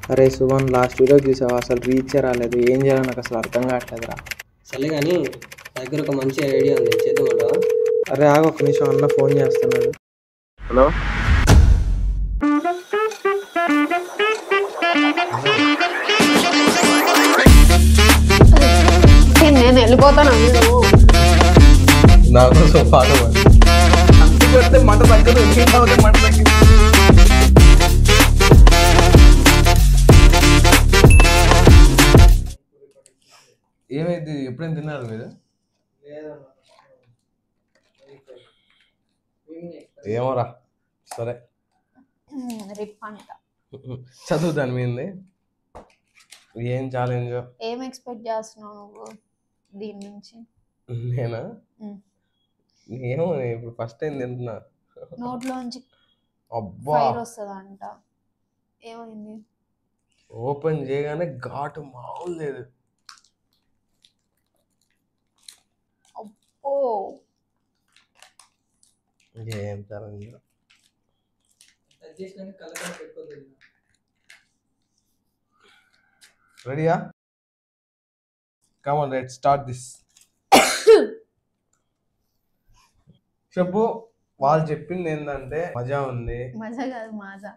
అరే సువన్ last video చూసావా అసలు రీచ్ రాలేదు ఏం చేయాలో నాకు అసలు అర్థం కావట్లేదురా సర్లే కానీ నా దగ్గర ఒక మంచి ఐడియా ఉంది చేద్దామంటావా అరే ఆగు ఒక నిమిషం అన్న ఫోన్ చేస్తున్నాడు హలో నేను వెళ్ళిపోతాను అందరూ నా కోసం పాట పాడు అంతే కొడితే మంట తగ్గదు ఇంకేం తాగితే మంట తగ్గదు ఏమైంది ఎప్పుడైనా తిన్నారు మీరు ఏమోరా సరే రిప్ అంట చదువు దాని మీద ఏం ఛాలెంజ్ ఏం ఎక్స్పెక్ట్ చేస్తున్నావు నువ్వు దీని నుంచి నేనా ఉమ్. ఏమో నేను ఇప్పుడు ఫస్ట్ టైం తింటున్నా నోట్లోంచి అబ్బా ఫైర్ వస్తుందంట ఏమైంది ఓపెన్ చేయగానే ఘాటు మామూలు లేదు ఓ ఏం ఛాలెంజ్ రెడీయా కమాన్ రైట్ స్టార్ట్ దిస్ చెప్పు వాళ్ళు చెప్పింది ఏంటంటే మజా ఉంది మజా కాదు మాజా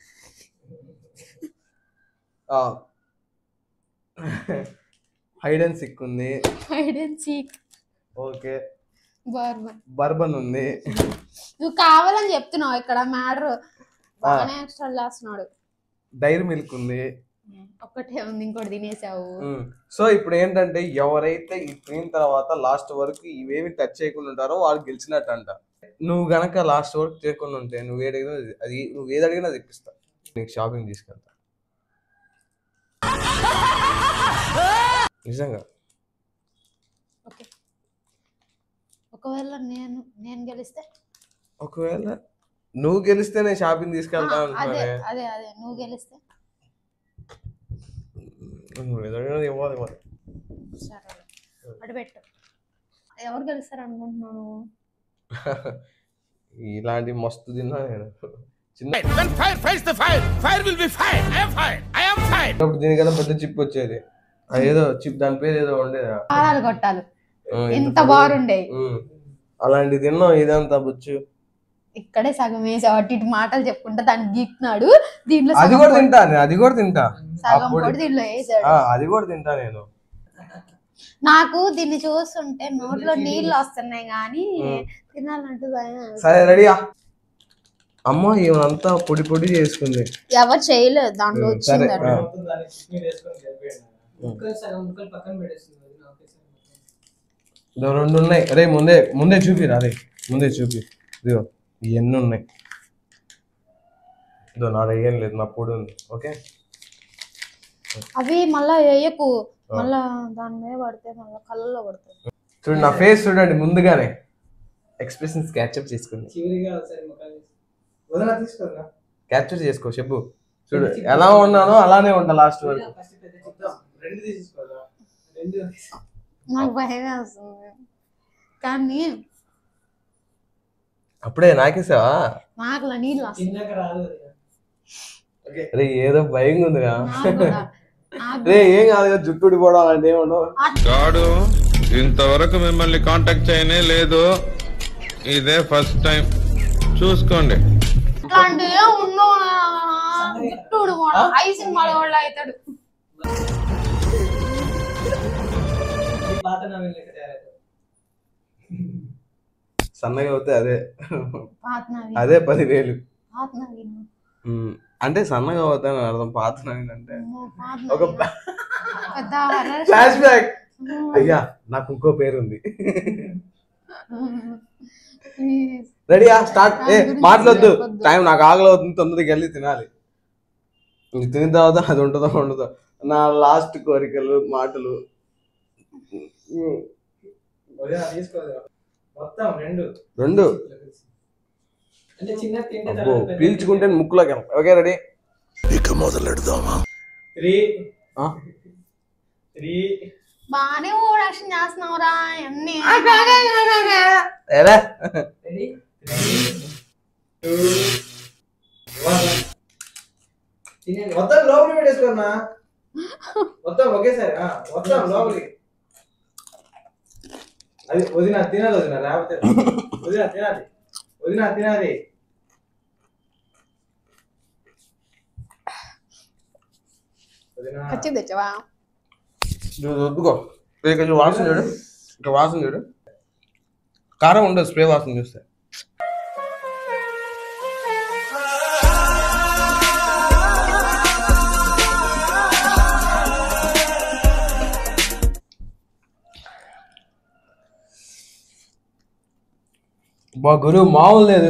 హైడ్ అండ్ సిక్ ఉంది hide and seek okay bourbon bourbon ఉంది నువ్వు కావాలని చెప్తున్నావు ఇక్కడ మ్యాటర్ బాగానే ఎక్స్ట్రా చేస్తున్నాడు డైరీ మిల్క్ ఉంది ఒక్కటే ఉంది ఇంకోటి తినేసావు సో ఇప్పుడు ఏంటంటే ఎవరైతే ఈ తిన తర్వాత లాస్ట్ వరకు ఇవేమి టచ్ చేయకుండా ఉంటారో వాళ్ళు గెలిచినట్టు అంట నువ్వు గనక లాస్ట్ వరకు చేయకుండా ఉంటే నువ్వు ఏదైనా అది నువ్వు ఏది అడిగినా అది ఇప్పిస్తా నీకు షాపింగ్ తీసుకెళ్తా నిజంగా ఓకే ఒకవేళ నేను నేను గెలిస్తే ఒకవేళ నువ్వు గెలిస్తే నేను షాపింగ్ తీసుకెళ్తా ఆ, అదే అనుకున్నానే అదే అదే నువ్వు గెలిస్తే నువ్వు ఏది అడిగినా అది ఇవ్వాలి మరి సరే అటు పెట్టు ఎవరు గెలుస్తారు అనుకుంటున్నాను ఇలాంటి మస్తు తిన్నా నేను చిన్న When fire fights the fire, fire will be fire. I am fire. I am fire. అప్పుడు దీనికన్నా పెద్ద చిప్ వచ్చేది అదేదో చిప్ దాని పేరు ఏదో ఉండేది కారాలు కొట్టాలి ఆ, ఎంత బాగుండే ఉమ్. అలాంటి తిన్నాం ఇదంతా బుచ్చు ఇక్కడే సగం వేసి అటు ఇటు మాటలు చెప్పుకుంటా దాన్ని గీక్నాడు దీంట్లో అది సగం కూడా పొడి- తింటా నేను అది కూడా తింటా సగం అప్పుడు- పొడి దీంట్లో వేసాడు ఆ, అది కూడా తింటా నేను నాకు దీన్ని చూస్తుంటే నోట్లో నీళ్ళు వస్తున్నాయి కానీ తినాలంటే భయం వేస్తుంది. సరే రెడీయా అమ్మ ఇవంతా పొడి పొడి చేసుకుంది ఎవరు చేయలేదు దాంట్లో ఉమ్, సరే వచ్చింది ఆ. ముక్కలు సగం ముక్కలు పక్కన పెట్టేస్తుంది అది నాకు ఇదో రెండు ఉన్నాయి అరే ముందే ముందే చూపిరా అరే ముందే చూపి ఇదిగో ఇవన్నీ ఉన్నాయి ఇదో నా దగ్గర ఏం లేదు నా పొడి ఉంది ఓకే అవి మళ్ళా వేయకు మళ్ళా దాని మీద పడితే మళ్ళా కళ్ళలో పడుతుంది చూడండి నా ఫేస్ చూడండి ముందుగానే ఎక్స్ప్రెషన్స్ క్యాప్చర్ చేసుకోండి చివరిగా ఒకసారి ముక్కలు తీసుకో. క్యాప్చర్ చేసుకో చెప్పు చూడు ఎలా ఉన్నానో అలానే ఉంటా లాస్ట్ వరకు ఫస్ట్ పెద్ద చిప్ రెండు తీసుకోవాలా రెండు నాకు భయం వేస్తుంది కానీ అప్పుడే నాకేసావా నాకు ఇలా నీళ్ళు వస్తుంది తిన్నాక రాదు అది. అరే ఏదో భయంగా ఉందిగా నాకు కూడా. నాకు రే ఏం కాదు కదా, జుట్టు ఊడిపోవడం అలాంటి ఏమన్నా గాడు ఇంతవరకు మిమ్మల్ని కాంటాక్ట్ చేయనే లేదు ఇదే ఫస్ట్ టైం చూసుకోండి అట్లాంటివే ఉండవు జుట్టు ఊడిపోవడం ఐ సినిమాలో వాళ్ళు అవుతాడు ఈ పాత నవీన్ లెక్క తయారవుతుంది సన్నగా అవుతే అదే పాత నవీన్ అదే పదివేలు పాత నవీన్ ఉమ్, అంటే సన్నగా అవుతాను అర్థం పాత నవీన్ అంటే అమ్మో, పాత ఒక నవీన్. పెద్ద horror ఫ్లాష్ బ్యాక్ అయ్యా నాకు ఇంకో పేరు ఉంది Please. రెడీయా స్టార్ట్ ఏ దాని గురించి మాట్లాడద్దు చెప్పొద్దు. టైం నాకు ఆకలి అవుతుంది తొందరగా వెళ్ళి తినాలి ఇది తిన్న తర్వాత అది ఉంటుందో ఉండదో నా లాస్ట్ కోరికలు మాటలు ఉమ్, వదినా తీసుకోదు మొత్తం రెండు రెండు అంటే చిన్న తింటే అబ్బో తర్వాత పెద్ద పీల్చుకుంటే ముక్కులోకి వెళ్తాం. ఓకే రెడీ త్రీ ఆ? త్రీ బాగానే ఓడాక్షన్ చేస్తున్నావురా అన్ని ఎలా రెడీ త్రీ టూ వన్ తినేది మొత్తం లోపలి పెట్టేసుకోనా మొత్తం ఒకేసారి ఆ, మొత్తం లోపలికి అది వదిన తినాలి వదిన లేకపోతే వదిన తినాలి వదిన తినాలి వదిన ఖర్చు తెచ్చావా వద్దుకో ఇక్కడ వాసన చూడు ఇక్కడ వాసన చూడు కారం ఉండదు స్ప్రే వాసన చూస్తే బా గురువు మామూలు లేదు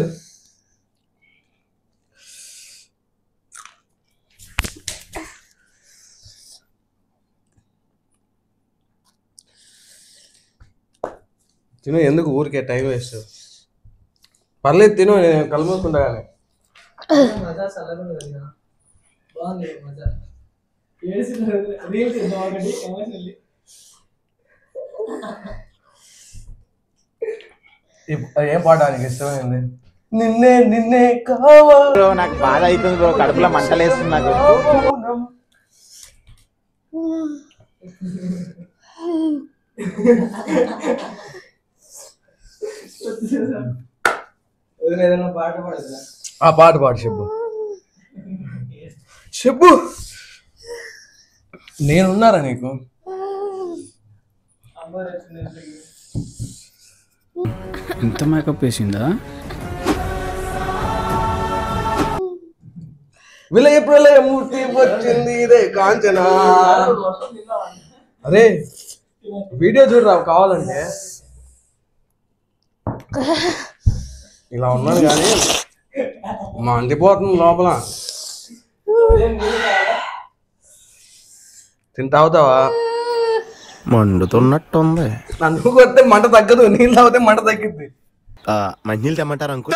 తిను ఎందుకు ఊరికే టైం వేస్ట్ పర్లేదు తిను నేను కలుముకుంటా కానీ మజా చల్లగా వదిన బాగుంది మజా ఏడుస్తున్నారు రీల్స్ బాగుంది ఎమోషనల్లీ ఏం పాట నీకు ఇష్టమైంది నిన్నే నిన్నే కావాలి నాకు బాధ అవుతుంది బ్రో కడుపులో మంటలేస్తుంది నాకు వదిన ఏదైనా పాట పాడదురా ఆ పాట పాడు చెప్పు చెప్పు నేనున్నారా నీకు అమ్మాయి వచ్చింది ఇంత మేకప్ వేసిందా విలయ ప్రళయ మూర్తి వచ్చింది ఇదే కాంచన అరే వీడియో చూడరా కావాలంటే ఇలా ఉన్నాను కానీ మండిపోతుంది లోపల తింటా అవుతావా మండుతున్నట్టుంది నన్ను కొడితే మంట తగ్గదు నీళ్ళు తాగితే మంట తగ్గిద్ది మంచినీళ్ళు తెమ్మంటారు అంకుల్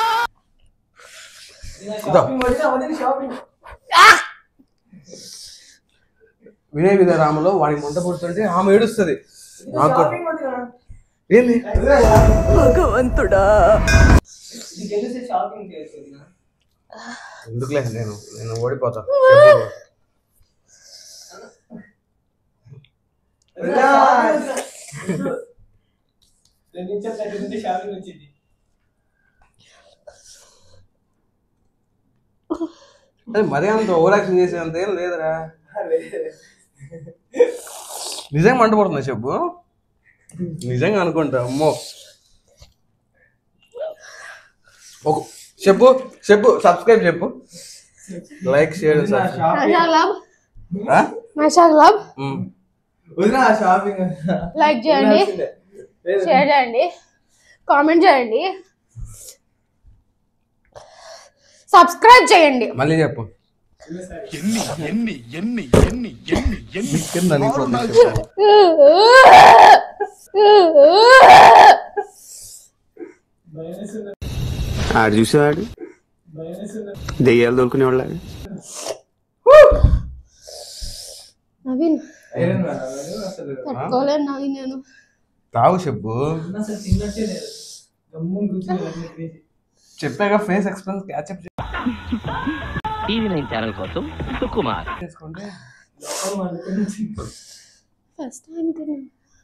ఇదో. వదిన వదిన షాపింగ్ వినయ వినయ రామలో వాడికి మంట పుడుతుంటే ఆమె ఏడుస్తుంది నాకు కూడా. షాపింగ్ వదిన ఏంది ఇది గెలిస్తే షాపింగ్ చేయొచ్చు వదిన ఎందుకులే నేను నేను ఓడిపోతా వదిన, రెండు నిమిషాలు తగ్గింది షాపింగ్ వచ్చింది అరే మరీ అంత ఓవర్ యాక్షన్ చేసే అంత ఏం లేదురా నిజంగా మంట పడుతుందా చెప్పు నిజంగా అనుకుంటా అమ్మో ఒక చెప్పు చెప్పు సబ్స్క్రైబ్ చెప్పు like share Masha club Masha club వదిన షాపింగ్ లైక్ చేయండి షేర్ చేయండి కామెంట్ చేయండి సబ్స్క్రైబ్ చేయండి మళ్ళీ చెప్పు ఎన్ని ఎన్ని ఎన్ని ఎన్ని ఎన్ని ఎన్ని కింద నీకు చెప్పు. ఆడు చూసేవాడు దెయ్యాలు దొరుకునేవాళ్ళ నవీన్ ఐరన్ మ్యాన్ అన్నాడు అసలు తట్టుకోలేను నవీన్ నేను తాగు చెప్పు అసలు తిన్నట్టే లేదు గమ్మున కూర్చొని అట్లా తినేసి. చెప్పాక face express ketchup TV nine channel కోసం సుకుమార్ చేసుకుంటే లోపల మండుతుంది. ఫస్ట్ టైం తిన్నాను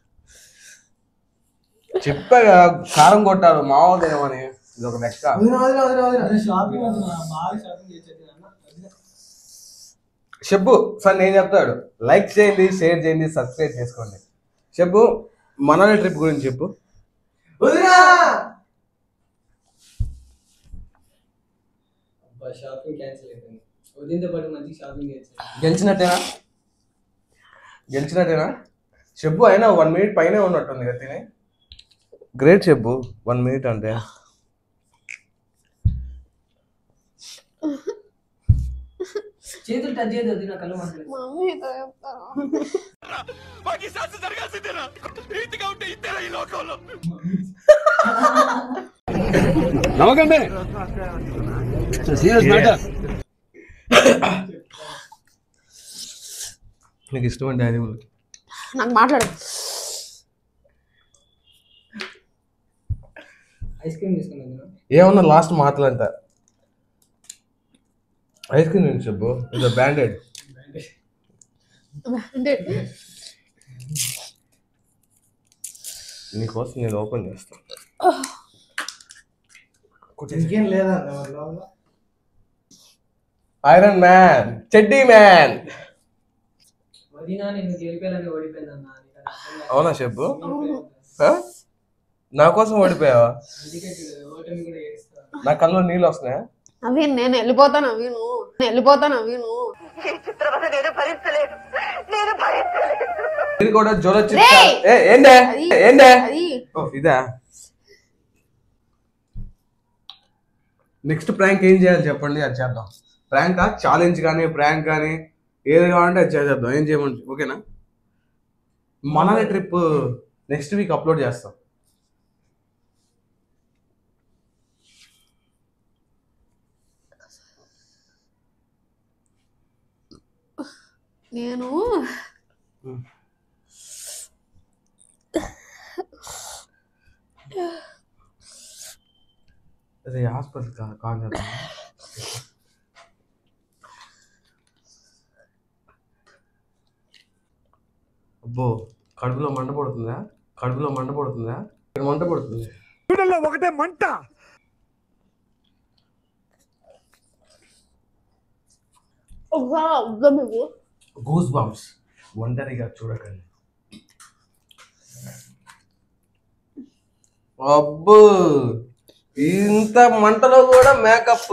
చెప్పాక కారం కొట్టారు మామూలు తినమని ఇది ఒక లెక్క అదే షాపింగ్ వదిన, బాగా షాపింగ్ చేసేది నాన్న. వదిన. చెప్పు సార్ నేను చెప్తాడు లైక్ చేయండి షేర్ చేయండి సబ్స్క్రైబ్ చేసుకోండి చెప్పు మనాలి ట్రిప్ గురించి చెప్పు అబ్బా, షాపింగ్ క్యాన్సిల్ అయిపోయింది వదినతో పాటు మంచి షాపింగ్ చేయొచ్చు గెలిచినట్టేనా గెలిచినట్టేనా చెప్పు అయినా వన్ మినిట్ పైనే ఉన్నట్టుంది కదా తిని గ్రేట్ చెప్పు వన్ మినిట్ అంటే చేతులు టచ్ చేయదు వదిన కళ్ళు మాట్లాడు మమ్మీతో చెప్తాను మాకు ఈ శాస్త్రం జరగాల్సిందేనా రీతిగా ఉంటే ఇద్దరు ఈ లోకంలో నమ్మకండి సీరియస్ మ్యాటర్ నీకు ఇష్టమైన యానిమల్ నాకు మాట్లాడు ఐస్ క్రీమ్ తీసుకుని వదిన ఏమన్నా లాస్ట్ మాటలంట ఐస్ క్రీమ్ నుంచి చెప్పు ఇది బ్యాండెడ్ అంటే నీకోసం నేను ఓపెన్ చేస్తాను ఇంకేం లేదా లోపల ఐరన్ మ్యాన్ చెడ్డీ మ్యాన్ వదినా నేను గెలిపేయాలని ఓడిపోయిందన్నా నీకు అది అర్థం కాదు. అవునా చెప్పు ఆ? నా కోసం ఓడిపోయావా అందుకే చూడు, ఓటమి కూడా ఏడుస్తా నా కళ్ళు నీళ్ళు వస్తున్నాయా అవి నేను వెళ్ళిపోతాను అవి నువ్వు నేను వెళ్ళిపోతాను అవి నువ్వు మీరు కూడా జ్వరం వచ్చి రేయ్! ఏ, ఏందే అది- ఏందే అది ఓ, ఇదా నెక్స్ట్ ప్రాంక్ ఏం చేయాలి చెప్పండి అది చేద్దాం ప్రాంక్ ఛాలెంజ్ కానీ ప్రాంక్ కానీ ఏది కావాలంటే అది చేసేద్దాం ఏం చేయమంటే ఓకేనా Manali trip next week upload చేస్తాం నేను అదే హాస్పిటల్ కాల్ చేద్దాం అబ్బో కడుపులో మంట పడుతుందా కడుపులో మంట పడుతుందా ఇక్కడ మంట పడుతుంది ఒకటే మంట ఒకసారి వద్దా నువ్వు గూస్ బాంబ్స్ ఒంటరిగా చూడకండి అబ్బో ఇంత మంటలో కూడా మేకప్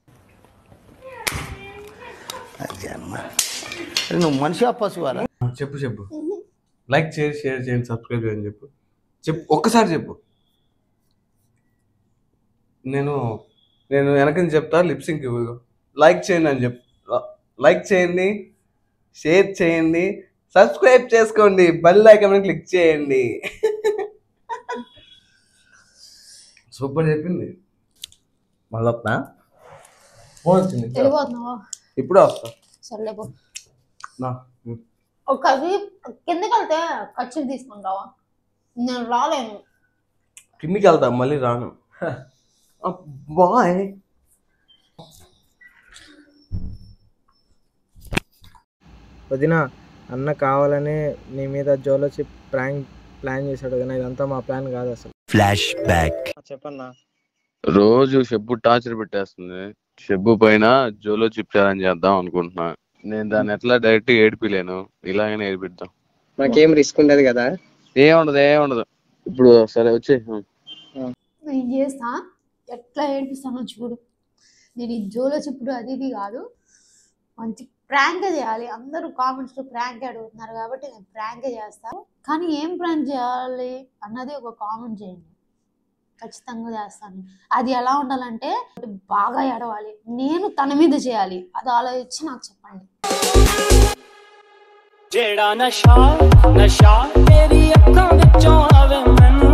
నువ్వు మనిషి పశువారా చెప్పు చెప్పు లైక్ చేసి షేర్ చేయండి సబ్స్క్రైబ్ చేయండి చెప్పు చెప్పు ఒక్కసారి చెప్పు నేను నేను వెనకని చెప్తా లిప్సింగ్ లైక్ చేయండి అని చెప్పు లైక్ చేయండి షేర్ చేయండి సబ్స్క్రైబ్ చేసుకోండి బెల్ ఐకాన్ క్లిక్ చేయండి సూపర్ చెప్పింది మళ్ళీ వస్తా ఫోన్ వచ్చింది వెళ్ళిపోతున్నావా ఇప్పుడే వస్తా సర్లేపో నా ఒక అది కిందకి వెళ్తే ఖర్చు తీసుకుంటావా నేను రాలేను కిందికి వెళ్తా మళ్ళీ రాను బాయ్ వదిన అన్న కావాలని నీ మీద జోలోచి ప్రాంక్ ప్లాన్ చేశాడు కానీ ఇదంతా మా ప్లాన్ కాదు అసలు ఫ్లాష్ బ్యాక్ చెప్పన్నా రోజు షెబ్బు టార్చర్ పెట్టేస్తుంది షెబ్బు పైన జోలో చిప్ ఛాలెంజ్ చేద్దాం అనుకుంటున్నా నేను దాన్ని ఎట్లా డైరెక్ట్ ఏడిపిలేను ఇలాగనే ఏడిపిద్దాం మాకేం రిస్క్ ఉండదు కదా ఏముండదు ఏముండదు ఇప్పుడు సరే వచ్చే నేను చేస్తా ఎట్లా ఏడిపిస్తానో చూడు నేను ఈ జోలో చెప్పుడు అది ఇది కాదు మంచి ప్రాంక్ చేయాలి అందరూ కామెంట్స్ లో ప్రాంక్ అడుగుతున్నారు కాబట్టి నేను ప్రాంక్ చేస్తాను కానీ ఏం ప్రాంక్ చేయాలి అన్నది ఒక కామెంట్ చేయండి ఖచ్చితంగా చేస్తాను అది ఎలా ఉండాలంటే బాగా ఏడవాలి నేను తన మీద చేయాలి అది ఆలోచించి నాకు చెప్పండి ਜਿਹੜਾ ਨਸ਼ਾ ਨਸ਼ਾ ਤੇਰੀ ਅੱਖਾਂ ਵਿੱਚੋਂ ਆਵੇ ਮੈਨੂੰ